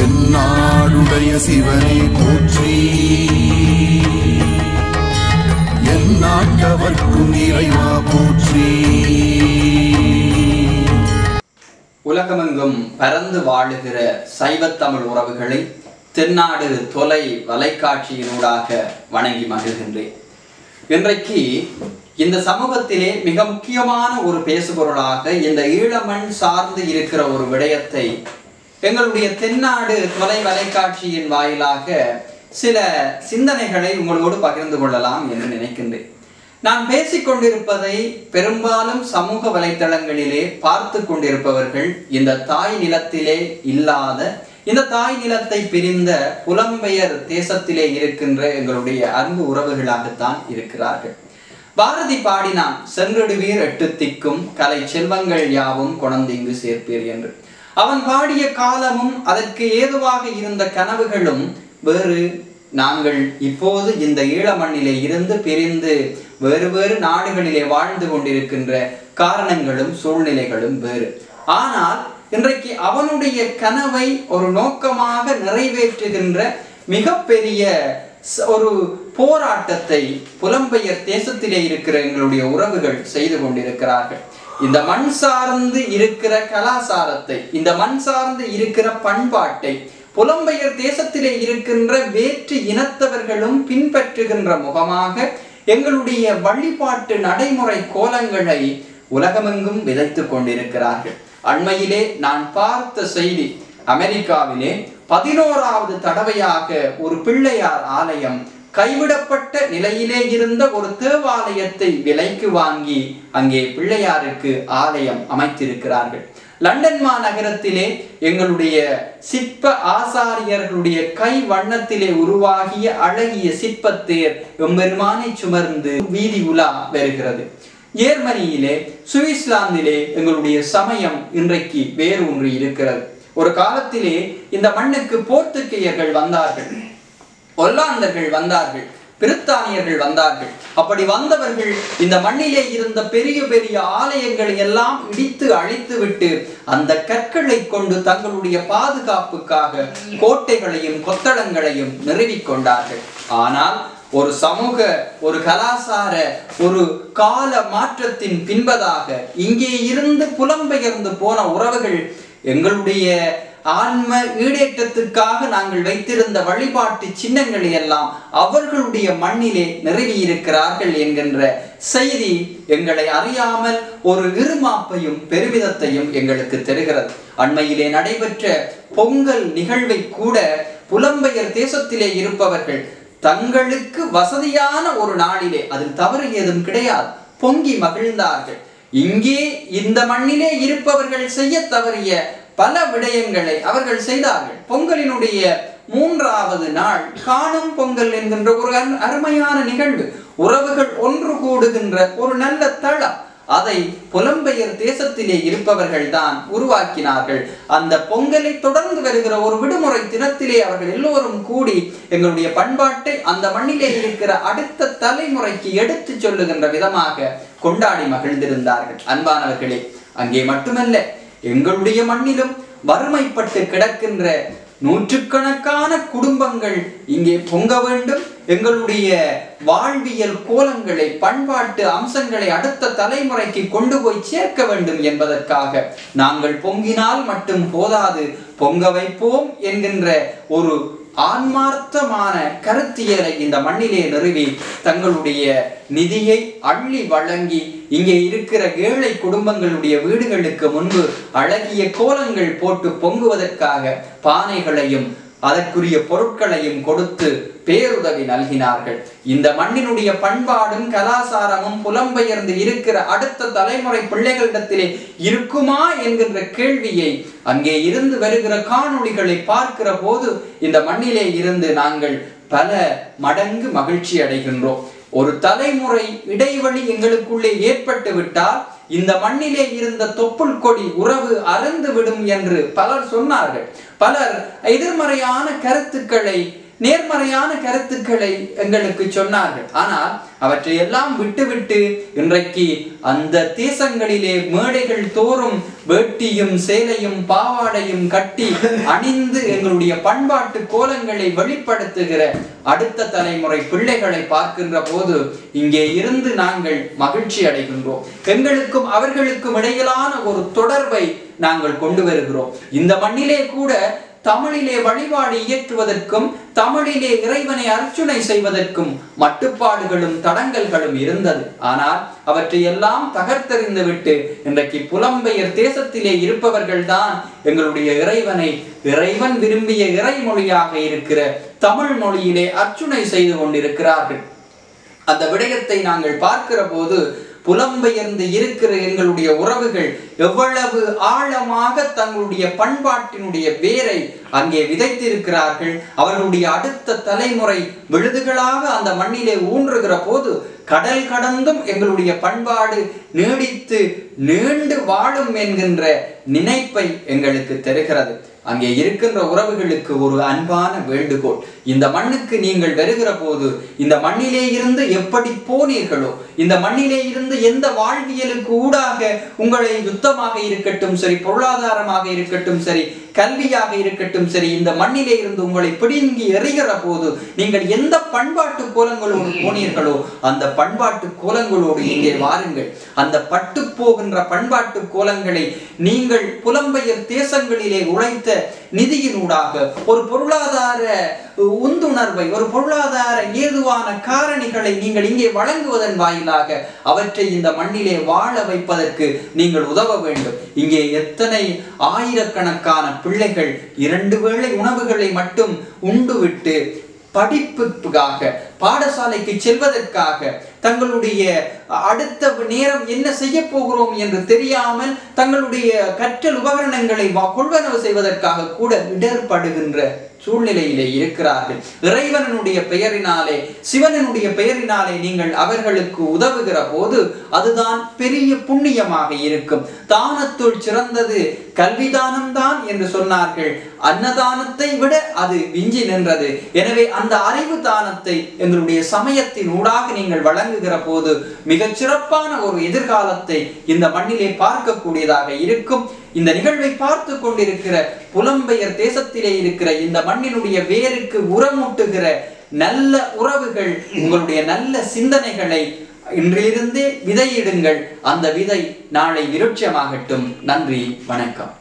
என்னாடுடைய சிவனே போற்றி எந்நாட்டவர்க்கும் இறைவா போற்றி உலகமெங்கும் பரந்து வாழுகிற சைவத்தமிழ் உறவுகளை தென்னாடு தொலை வலைக்காட்சியினூடாக வணங்கி மகிழ்கின்றேன் இன்றைக்கு இந்த சமூகத்திலே மிக முக்கியமான ஒரு பேசுபொருளாக இந்த ஈழமண் சார்ந்து இருக்கிற ஒரு விடயத்தை எங்களுடைய தென்னாடு தொலை வலைக்காட்சியின் வாயிலாக சில சிந்தனைகளை உங்களோடு பகிர்ந்து கொள்ளலாம் என்று நினைக்கின்றேன் நான் பேசிக் கொண்டிருப்பதை பெரும்பாலும் சமூக வலைத்தளங்களிலே பார்த்து கொண்டிருப்பவர்கள் இந்த தாய் நிலத்திலே இல்லாத இந்த தாய் நிலத்தை பிரிந்த புலம்பெயர் தேசத்திலே இருக்கின்ற எங்களுடைய அன்பு உறவுகளாகத்தான் இருக்கிறார்கள் பாரதி பாடினான் சென்றிடுவீர் எட்டு திக்கும் கலை செல்வங்கள் யாவும் கொணந்திங்கு சேர்ப்பீர் என்று அவன் பாடிய காலமும் அதற்கு ஏதுவாக இருந்த கனவுகளும் வேறு நாங்கள் இப்போது இந்த ஈழ மண்ணிலே இருந்து பிரிந்து வேறு வேறு நாடுகளிலே வாழ்ந்து கொண்டிருக்கின்ற காரணங்களும் சூழ்நிலைகளும் வேறு ஆனால் இன்றைக்கு அவனுடைய கனவை ஒரு நோக்கமாக நிறைவேற்றுகின்ற மிகப்பெரிய ச- ஒரு போராட்டத்தை புலம்பெயர் தேசத்திலே இருக்கிற எங்களுடைய உறவுகள் செய்து கொண்டிருக்கிறார்கள் இந்த மண் சார்ந்து இருக்கிற கலாசாரத்தை இந்த மண் சார்ந்து இருக்கிற பண்பாட்டை புலம்பெயர் தேசத்திலே இருக்கின்ற வேற்று இனத்தவர்களும் பின்பற்றுகின்ற முகமாக எங்களுடைய வழிபாட்டு நடைமுறை கோலங்களை உலகமெங்கும் விதைத்துக் கொண்டிருக்கிறார்கள் அண்மையிலே நான் பார்த்த செய்தி அமெரிக்காவிலே பதினோராவது தடவையாக ஒரு பிள்ளையார் ஆலயம் கைவிடப்பட்ட நிலையிலே இருந்த ஒரு தேவாலயத்தை விலைக்கு வாங்கி அங்கே பிள்ளையாருக்கு ஆலயம் அமைத்திருக்கிறார்கள் லண்டன் மாநகரத்திலே எங்களுடைய சிற்ப ஆசாரியர்களுடைய கை வண்ணத்திலே உருவாகிய அழகிய சிற்பத்தேர் எம்பெருமானை சுமர்ந்து வீதி உலா வருகிறது ஜேர்மனியிலே சுவிட்சர்லாந்திலே எங்களுடைய சமயம் இன்றைக்கு வேறு ஒன்று இருக்கிறது ஒரு காலத்திலே இந்த மண்ணுக்கு போர்த்துகேயர்கள் வந்தார்கள் ஒல்லாந்தர்கள் வந்தார்கள் பிரித்தானியர்கள் வந்தார்கள் அப்படி வந்தவர்கள் இந்த மண்ணிலே இருந்த பெரிய பெரிய ஆலயங்களை எல்லாம் இடித்து அழித்து விட்டு அந்த கற்களை கொண்டு தங்களுடைய பாதுகாப்புக்காக கோட்டைகளையும் கொத்தளங்களையும் நிறுவிக் கொண்டார்கள் ஆனால் ஒரு சமூக ஒரு கலாசார ஒரு கால மாற்றத்தின் பின்பதாக இங்கே இருந்து புலம்பெயர்ந்து போன உறவுகள் எங்களுடைய ஆன்ம ஈடேற்றத்துக்காக நாங்கள் வைத்திருந்த வழிபாட்டு சின்னங்களை எல்லாம் அவர்களுடைய மண்ணிலே நிறுவி இருக்கிறார்கள் என்கின்ற செய்தி எங்களை அறியாமல் ஒரு இருமாப்பையும் பெருமிதத்தையும் எங்களுக்கு தருகிறது அண்மையிலே நடைபெற்ற பொங்கல் நிகழ்வை கூட புலம்பெயர் தேசத்திலே இருப்பவர்கள் தங்களுக்கு வசதியான ஒரு நாளிலே அதில் தவறு ஏதும் கிடையாது பொங்கி மகிழ்ந்தார்கள் இங்கே இந்த மண்ணிலே இருப்பவர்கள் செய்ய தவறிய பல விடயங்களை அவர்கள் செய்தார்கள் பொங்கலினுடைய மூன்றாவது நாள் காணும் பொங்கல் என்கின்ற ஒரு அரு- அருமையான நிகழ்வு உறவுகள் ஒன்று கூடுகின்ற ஒரு நல்ல தளம் அதை புலம்பெயர் தேசத்திலே இருப்பவர்கள் தான் உருவாக்கினார்கள் அந்த பொங்கலை தொடர்ந்து வருகிற ஒரு விடுமுறை தினத்திலே அவர்கள் எல்லோரும் கூடி எங்களுடைய பண்பாட்டை அந்த மண்ணிலே இருக்கிற அடுத்த தலைமுறைக்கு எடுத்து சொல்லுகின்ற விதமாக கொண்டாடி மகிழ்ந்திருந்தார்கள் அன்பானவர்களே அங்கே மட்டுமல்ல எங்களுடைய மண்ணிலும் வறுமைப்பட்டு கிடக்கின்ற நூற்றுக்கணக்கான குடும்பங்கள் இங்கே பொங்க வேண்டும் எங்களுடைய வாழ்வியல் கோலங்களை பண்பாட்டு அம்சங்களை அடுத்த தலைமுறைக்கு கொண்டு போய் சேர்க்க வேண்டும் என்பதற்காக நாங்கள் பொங்கினால் மட்டும் போதாது பொங்க வைப்போம் என்கின்ற ஒரு ஆன்மார்த்தமான கருத்தியலை இந்த மண்ணிலே நிறுவி தங்களுடைய நிதியை அள்ளி வழங்கி இங்கே இருக்கிற ஏழை குடும்பங்களுடைய வீடுகளுக்கு முன்பு அழகிய கோலங்கள் போட்டு பொங்குவதற்காக பானைகளையும் அதற்குரிய பொருட்களையும் கொடுத்து பேருதவி நல்கினார்கள் இந்த மண்ணினுடைய பண்பாடும் கலாசாரமும் புலம்பெயர்ந்து இருக்கிற அடுத்த தலைமுறை பிள்ளைகளிடத்திலே இருக்குமா என்கின்ற கேள்வியை அங்கே இருந்து வருகிற காணொளிகளை பார்க்கிற போது இந்த மண்ணிலே இருந்து நாங்கள் பல மடங்கு மகிழ்ச்சி அடைகின்றோம் ஒரு தலைமுறை இடைவெளி எங்களுக்குள்ளே ஏற்பட்டு விட்டால் இந்த மண்ணிலே இருந்த தொப்புள் கொடி உறவு அறந்து விடும் என்று பலர் சொன்னார்கள் பலர் எதிர்மறையான கருத்துக்களை நேர்மறையான கருத்துக்களை எங்களுக்கு சொன்னார்கள் ஆனால் அவற்றை எல்லாம் விட்டுவிட்டு இன்றைக்கு அந்த தேசங்களிலே மேடைகள் தோறும் வேட்டியும் சேலையும் பாவாடையும் கட்டி அணிந்து எங்களுடைய பண்பாட்டு கோலங்களை வெளிப்படுத்துகிற அடுத்த தலைமுறை பிள்ளைகளை பார்க்கின்ற போது இங்கே இருந்து நாங்கள் மகிழ்ச்சி அடைகின்றோம் எங்களுக்கும் அவர்களுக்கும் இடையிலான ஒரு தொடர்பை நாங்கள் கொண்டு வருகிறோம் இந்த மண்ணிலே கூட தமிழிலே வழிபாடு இயற்றுவதற்கும் தமிழிலே இறைவனை அர்ச்சனை செய்வதற்கும் மட்டுப்பாடுகளும் தடங்கல்களும் இருந்தது ஆனால் அவற்றை எல்லாம் தகர்த்தெறிந்து விட்டு இன்றைக்கு புலம்பெயர் தேசத்திலே இருப்பவர்கள்தான் எங்களுடைய இறைவனை இறைவன் விரும்பிய இறைமொழியாக இருக்கிற தமிழ் மொழியிலே அர்ச்சனை செய்து கொண்டிருக்கிறார்கள் அந்த விடயத்தை நாங்கள் பார்க்கிற போது புலம்பெயர்ந்து இருக்கிற எங்களுடைய உறவுகள் எவ்வளவு ஆழமாக தங்களுடைய பண்பாட்டினுடைய வேரை அங்கே விதைத்திருக்கிறார்கள் அவர்களுடைய அடுத்த தலைமுறை விழுதுகளாக அந்த மண்ணிலே ஊன்றுகிற போது கடல் கடந்தும் எங்களுடைய பண்பாடு நீடித்து நீண்டு வாழும் என்கின்ற நினைப்பை எங்களுக்கு தருகிறது அங்கே இருக்கின்ற உறவுகளுக்கு ஒரு அன்பான வேண்டுகோள் இந்த மண்ணுக்கு நீங்கள் வருகிற போது இந்த மண்ணிலே இருந்து எப்படி போனீர்களோ இந்த மண்ணிலே இருந்து எந்த வாழ்வியலுக்கு ஊடாக உங்களை யுத்தமாக இருக்கட்டும் சரி பொருளாதாரமாக இருக்கட்டும் சரி கல்வியாக இருக்கட்டும் சரி இந்த மண்ணிலே இருந்து உங்களை பிடுங்கி எறிகிற போது நீங்கள் எந்த பண்பாட்டு கோலங்களோடு போனீர்களோ அந்த பண்பாட்டு கோலங்களோடு இங்கே வாருங்கள் அந்த பட்டு போகின்ற பண்பாட்டு கோலங்களை நீங்கள் புலம்பெயர் தேசங்களிலே உழைத்த நிதியினூடாக ஒரு பொருளாதார உந்துணர்வை ஒரு பொருளாதார ஏதுவான காரணிகளை நீங்கள் இங்கே வழங்குவதன் வாயிலாக அவற்றை இந்த மண்ணிலே வாழ வைப்பதற்கு நீங்கள் உதவ வேண்டும் இங்கே எத்தனை ஆயிரக்கணக்கான பிள்ளைகள் இரண்டு வேளை உணவுகளை மட்டும் உண்டுவிட்டு படிப்புக்காக பாடசாலைக்கு செல்வதற்காக தங்களுடைய அடுத்த நேரம் என்ன செய்ய போகிறோம் என்று தெரியாமல் தங்களுடைய கற்றல் உபகரணங்களை வா- கொள்வனவு செய்வதற்காக கூட இடர்படுகின்ற சூழ்நிலையிலே இருக்கிறார்கள் இறைவனுடைய பெயரினாலே சிவனனுடைய பெயரினாலே நீங்கள் அவர்களுக்கு உதவுகிற போது அதுதான் பெரிய புண்ணியமாக இருக்கும் தானத்துள் சிறந்தது கல்விதானம் தான் என்று சொன்னார்கள் அன்னதானத்தை விட அது விஞ்சி நின்றது எனவே அந்த அறிவு தானத்தை எங்களுடைய சமயத்தின் ஊடாக நீங்கள் வழங்குகிற போது மிகச் சிறப்பான ஒரு எதிர்காலத்தை இந்த மண்ணிலே பார்க்கக்கூடியதாக இருக்கும் இந்த நிகழ்வை பார்த்து கொண்டிருக்கிற புலம்பெயர் தேசத்திலே இருக்கிற இந்த மண்ணினுடைய வேருக்கு உரமூட்டுகிற நல்ல உறவுகள் உங்களுடைய நல்ல சிந்தனைகளை இன்றிலிருந்தே விதையிடுங்கள் அந்த விதை நாளை விருட்சமாகட்டும் நன்றி வணக்கம்